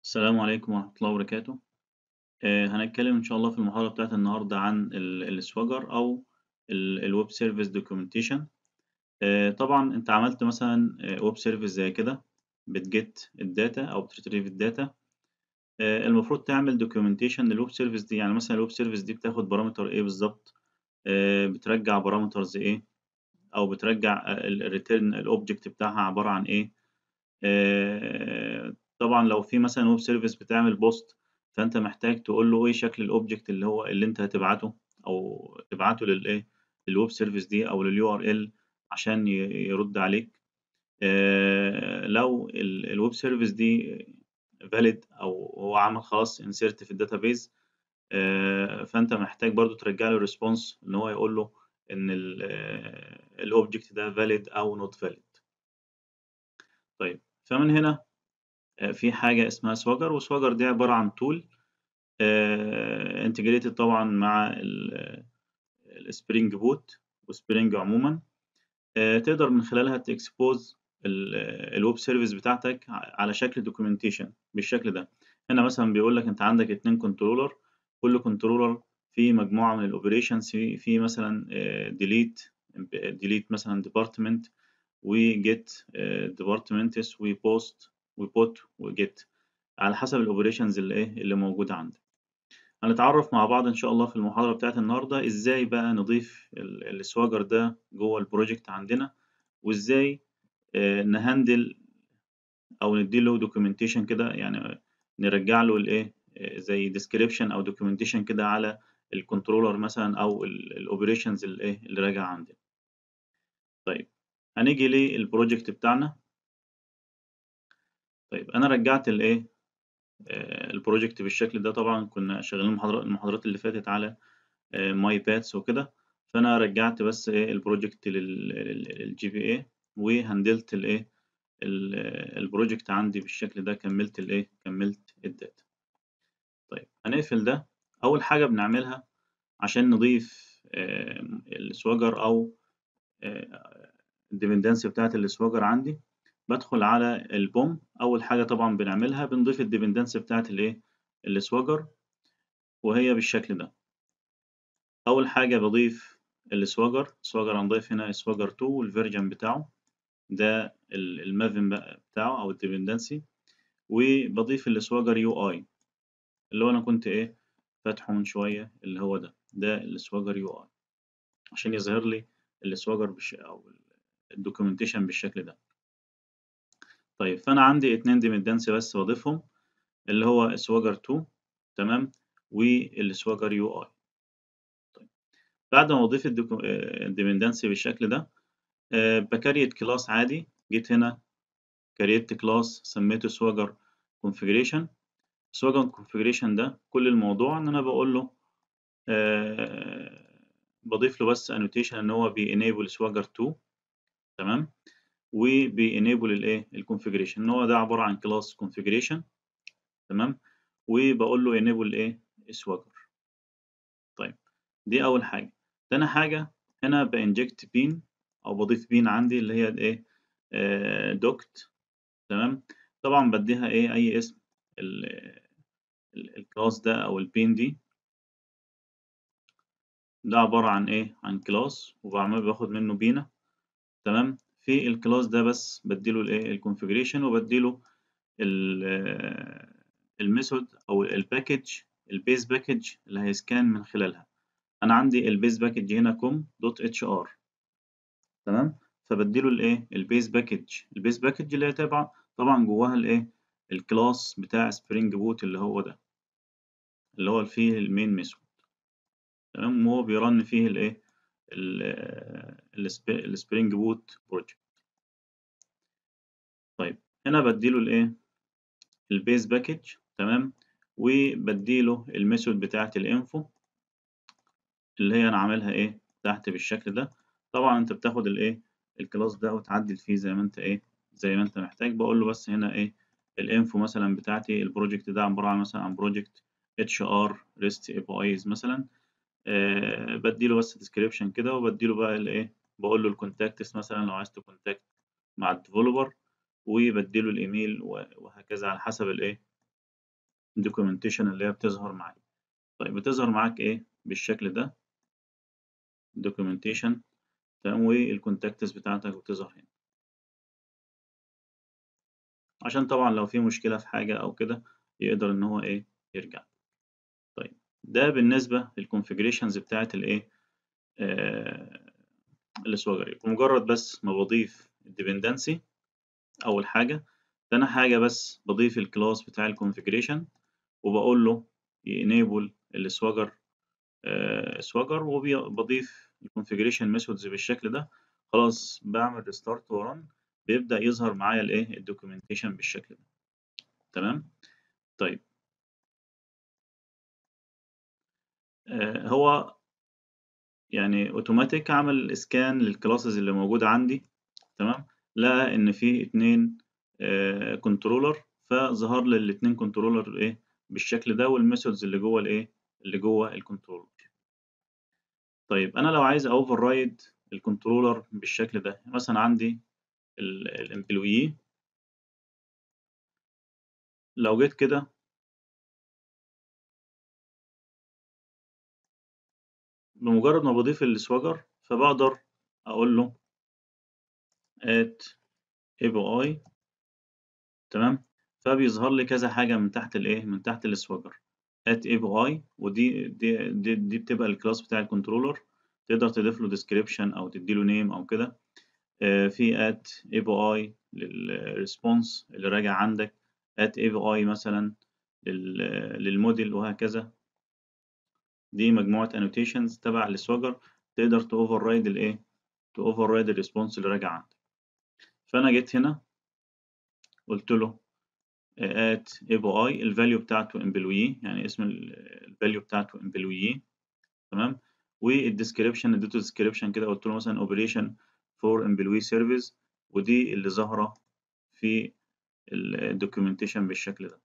السلام عليكم ورحمة الله وبركاته. آآ هنتكلم إن شاء الله في المحاضرة بتاعة النهارده عن ال الSwagger أو ال الWeb Service Documentation. آآ طبعًا أنت عملت مثلًا آآ Web Service زي كده بتget الdata أو بتretrieve الdata. آآ المفروض تعمل documentation للWeb Service دي، يعني مثلًا الWeb Service دي بتاخد parameter إيه بالضبط، آآ بترجّع parameters إيه، أو بترجّع آآ ال الreturn الobject بتاعها عبارة عن إيه. آآ طبعًا لو في مثلًا Web Service بتعمل post فأنت محتاج تقول له إيه شكل الobject اللي هو اللي أنت هتبعته أو تبعته للإيه، للWeb Service دي أو للURL عشان ي يرد عليك. آآ لو ال الWeb Service دي valid أو هو عمل خلاص insert في الdatabase آآ فأنت محتاج برضه ترجّع له response إن هو يقول له إن ال الobject ده valid أو not valid. طيب، فمن هنا آآ في حاجة اسمها Swagger وSwagger دي عبارة عن tool آآ integrated طبعًا مع ال الSpring Boot وSpring عمومًا. آآ تقدر من خلالها تexpose ال الWeb Service بتاعتك ع على شكل documentation بالشكل ده. هنا مثلًا بيقول لك أنت عندك 2 controller كل controller فيه مجموعة من الoperations في في مثلًا آآ delete ب delete مثلًا department وget آآ departments وpost وput وget على حسب الoperations اللي إيه، اللي موجودة عندك. هنتعرّف مع بعض إن شاء الله في المحاضرة بتاعة النهارده إزاي بقى نضيف ال الSwagger ده جوّه الproject عندنا، وإزاي آآ نhandle أو ندّي له documentation كده يعني نرجّع له الإيه، آآ زي description أو documentation كده على الcontroller مثلًا أو ال الoperations الإيه، اللي راجعة عندنا. طيب، هنيجي للproject بتاعنا. طيب أنا رجّعت الإيه، آآ الproject بالشكل ده طبعًا كنا شغالين المحاضرا المحاضرات اللي فاتت على آآ myPaths وكده، فأنا رجّعت بس إيه الproject لل لل للGPA وهندلت الإيه، ال الproject عندي بالشكل ده كمّلت الإيه، كمّلت الdata. طيب هنقفل ده، أول حاجة بنعملها عشان نضيف آمم الSwagger أو آآ الdependency بتاعة الSwagger عندي، بادخل على الBOM أول حاجة طبعًا بنعملها بنضيف الdependency بتاعة الإيه، الSwagger وهي بالشكل ده. أول حاجة باضيف الSwagger، Swagger هنضيف هنا Swagger 2 والversion بتاعه، ده ال الmaven بقى بتاعه أو الdependency وباضيف الSwagger UI اللي هو أنا كنت إيه، فاتحه من شوية اللي هو ده، ده الSwagger UI عشان يظهر لي الSwagger بالش أو ال الdocumentation بالشكل ده. طيب فأنا عندي 2 dependency بس باضيفهم اللي هو Swagger 2 تمام، والSwagger UI. طيب بعد ما باضيف الdocu آآ الdependency بالشكل ده آآ باcreate class عادي، جيت هنا create class سميته Swagger configuration. Swagger configuration ده كل الموضوع إن أنا باقول له آآ باضيف له بس annotation إن هو بيenable Swagger 2 تمام، وبيenable الإيه، الconfiguration إن هو ده عبارة عن class configuration تمام، وباقول له enable الإيه، Swagger. طيب دي أول حاجة. تاني حاجة هنا بinject bean أو باضيف bean عندي اللي هي الإيه، آآ doct تمام، طبعًا بادّيها إيه، أي اسم ال ال الclass ده أو الbean دي. ده عبارة عن إيه، عن class وباعمل باخد منه بينة تمام، في الclass ده بس بادّي له الإيه، الconfiguration وبادّي له ال الmethod أو الpackage الbase package اللي هيscan من خلالها. أنا عندي الbase package هنا com.hr تمام، فبادّي له الإيه، الbase package الbase package اللي هي تابعة طبعًا جواها الإيه، الclass بتاع Spring Boot اللي هو ده. اللي هو فيه الmain method تمام، وهو بيrun فيه الإيه، ال الsp الSpring Boot project. طيب هنا بادّي له الإيه، الbase package تمام، وبادّي له الmethod بتاعة الinfo اللي هي أنا عاملها إيه، تحت بالشكل ده. طبعًا أنت بتاخد الإيه، الclass ده وتعدّل فيه زي ما أنت إيه، زي ما أنت محتاج. باقول له بس هنا إيه، الinfo مثلًا بتاعتي الproject ده عبارة عن مثلًا عن project HR REST APIs مثلًا آآ بادّي له بس description كده وبادّي له بقى الإيه، باقول له الcontacts مثلًا لو عايز تcontact مع الdeveloper وبادّي له الإيميل و وهكذا على حسب الإيه، documentation اللي هي بتظهر معايا طيب بتظهر معاك ايه بالشكل ده documentation تمام والكونتاكتس بتاعتك بتظهر هنا عشان طبعا لو في مشكلة في حاجة أو كده يقدر إن هو إيه يرجع طيب ده بالنسبة للكونفيجريشنز بتاعت الإيه آه السواجر بمجرد بس ما بضيف الديبندنسي أول حاجة تاني حاجة بس بضيف الكلاس بتاع الكونفيجريشن وبقول له ينيبل السواجر آه سواجر وبضيف الكونفيجريشن ميثودز بالشكل ده خلاص بعمل ريستارت ورن بيبدأ يظهر معايا الايه الدوكيومنتيشن بالشكل ده تمام طيب آه هو يعني اوتوماتيك عمل اسكان للكلاسز اللي موجوده عندي تمام لقى ان في اتنين آه كنترولر فظهر لي الاتنين كنترولر ايه بالشكل ده والميثودز اللي جوه الايه اللي جوه الكنترولر طيب انا لو عايز اوفر رايد الكنترولر بالشكل ده مثلا عندي الامبلوي لو جيت كده بمجرد ما بضيف السواجر فبقدر اقول له at API تمام فبيظهر لي كذا حاجه من تحت الايه من تحت السواجر at API ودي دي دي, دي بتبقى الكلاس بتاع الكنترولر تقدر تضيف له description او تدي له نيم او كده في at API للريسبونس اللي راجع عندك at API مثلا للموديل وهكذا دي مجموعة annotations تبع السواجر تقدر تأوفر رايد الإيه؟ تأوفر رايد الريسبونس اللي راجع عندك فأنا جيت هنا قلت له at API الفاليو بتاعته employee يعني اسم الفاليو بتاعته employee تمام والديسكريبشن اديته ديسكريبشن كده قلت له مثلا operation for employee service ودي اللي ظاهرة في الدوكيومنتيشن بالشكل ده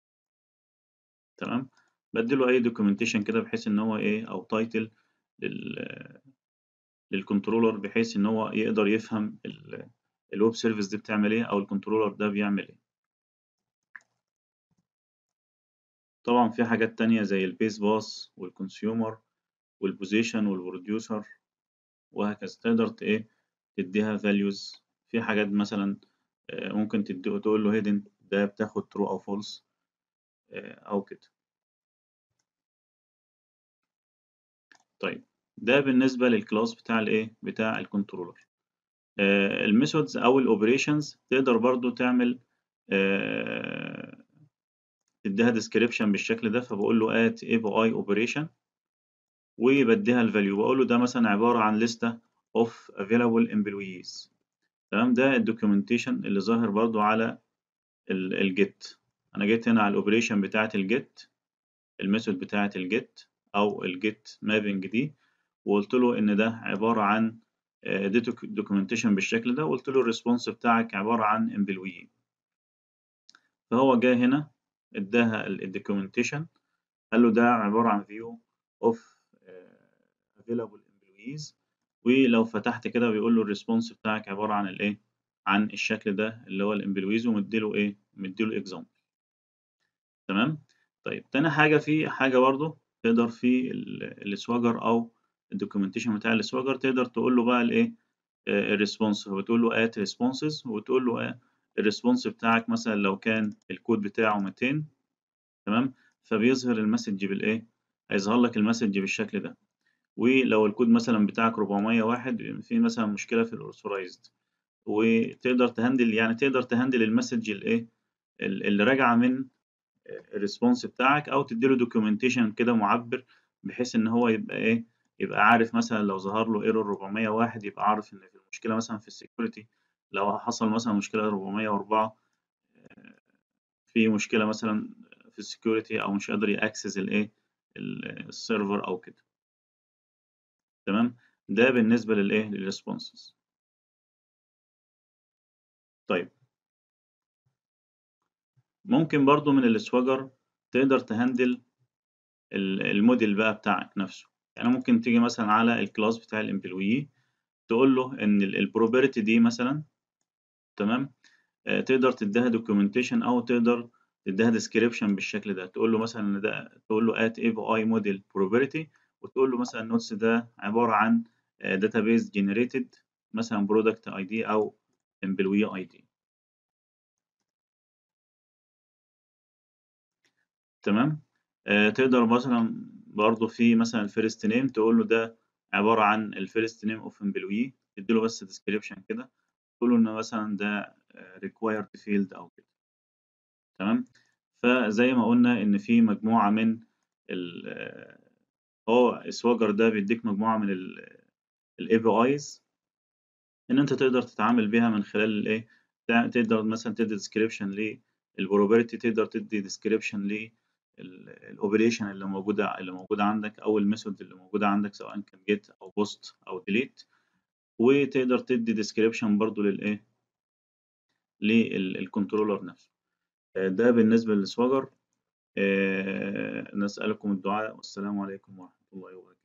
تمام بديله اي دوكيومنتيشن كده بحيث ان هو ايه او تايتل لل للكنترولر بحيث ان هو يقدر يفهم الويب سيرفيس دي بتعمل ايه او الكنترولر ده بيعمل ايه طبعا في حاجات تانية زي البيس باس والكونسيومر والبوزيشن والبروديوسر وهكذا تقدر ايه تديها values في حاجات مثلا ممكن تدي تقول له hidden ده بتاخد true او false او كده طيب ده بالنسبة للكلاس بتاع الايه بتاع الكنترولر آه الميثودز او الاوبريشنز تقدر برضو تعمل آه تديها ديسكريبشن بالشكل ده فبقول له at API operation وبديها الفاليو بقول له ده مثلا عبارة عن لستة of available employees تمام ده الدوكيومنتيشن اللي ظاهر برضو على الجيت انا جيت هنا على الاوبريشن بتاعة الجيت الميثود بتاعة الجيت او الجيت مابنج دي وقلت له ان ده عباره عن دوكيومنتيشن بالشكل ده وقلت له الريسبونس بتاعك عباره عن امبلوي فهو جه هنا اداها الدوكيومنتيشن قال له ده عباره عن فيو اوف available employees ولو فتحت كده بيقول له الريسبونس بتاعك عباره عن الايه عن الشكل ده اللي هو الامبلويز ومديله ايه مديله اكزامبل تمام طيب تاني حاجه في حاجه برضه تقدر في السواجر او الدوكيومنتيشن بتاع السواجر تقدر تقول له بقى الايه الريسبونس وتقول له ات ريسبونسز وتقول له الريسبونس بتاعك مثلا لو كان الكود بتاعه 200 تمام فبيظهر المسج بالايه هيظهر لك المسج بالشكل ده ولو الكود مثلا بتاعك 401 في مثلا مشكله في الاوثورايزد وتقدر تهندل يعني تقدر تهندل المسج الايه اللي راجعه من الريسبونس بتاعك او تديله دوكيومنتيشن كده معبر بحيث ان هو يبقى ايه يبقى عارف مثلا لو ظهر له ايرور 401 يبقى عارف ان في المشكله مثلا في السكيورتي لو حصل مثلا مشكله 404 في مشكله مثلا في السكيورتي او مش قادر ياكسس الايه السيرفر او كده تمام ده بالنسبه للايه للريسبونسز طيب ممكن برضو من السواجر تقدر تهندل الموديل بقى بتاعك نفسه يعني ممكن تيجي مثلا على الكلاس بتاع الامبلوي تقول له ان البروبرتي دي مثلا تمام آه تقدر تديها دوكيومنتيشن او تقدر تديها ديسكريبشن بالشكل ده تقول له مثلا ان ده تقول له ات اي بي اي موديل بروبرتي وتقول له مثلا النوتس ده عباره عن داتابيز جنريتد مثلا برودكت اي دي او امبلوي اي دي تمام آه تقدر مثلا برضو في مثلا الفيرست نيم تقول له ده عباره عن الفيرست نيم اوف امبلوي تديله بس ديسكريبشن كده تقول له ان مثلا ده ريكوايرد فيلد او كده تمام فزي ما قلنا ان في مجموعه من ال هو السواجر ده بيديك مجموعه من الاي بي ايز ان انت تقدر تتعامل بيها من خلال الايه تقدر مثلا تدي ديسكريبشن للبروبرتي تقدر تدي ديسكريبشن للاوبريشن اللي موجوده اللي موجوده عندك او الميثود اللي موجوده عندك سواء كان جيت او بوست او ديليت وتقدر تدي ديسكريبشن برضو للايه للكنترولر نفسه ده بالنسبه للسواجر نسألكم الدعاء والسلام عليكم ورحمة الله وبركاته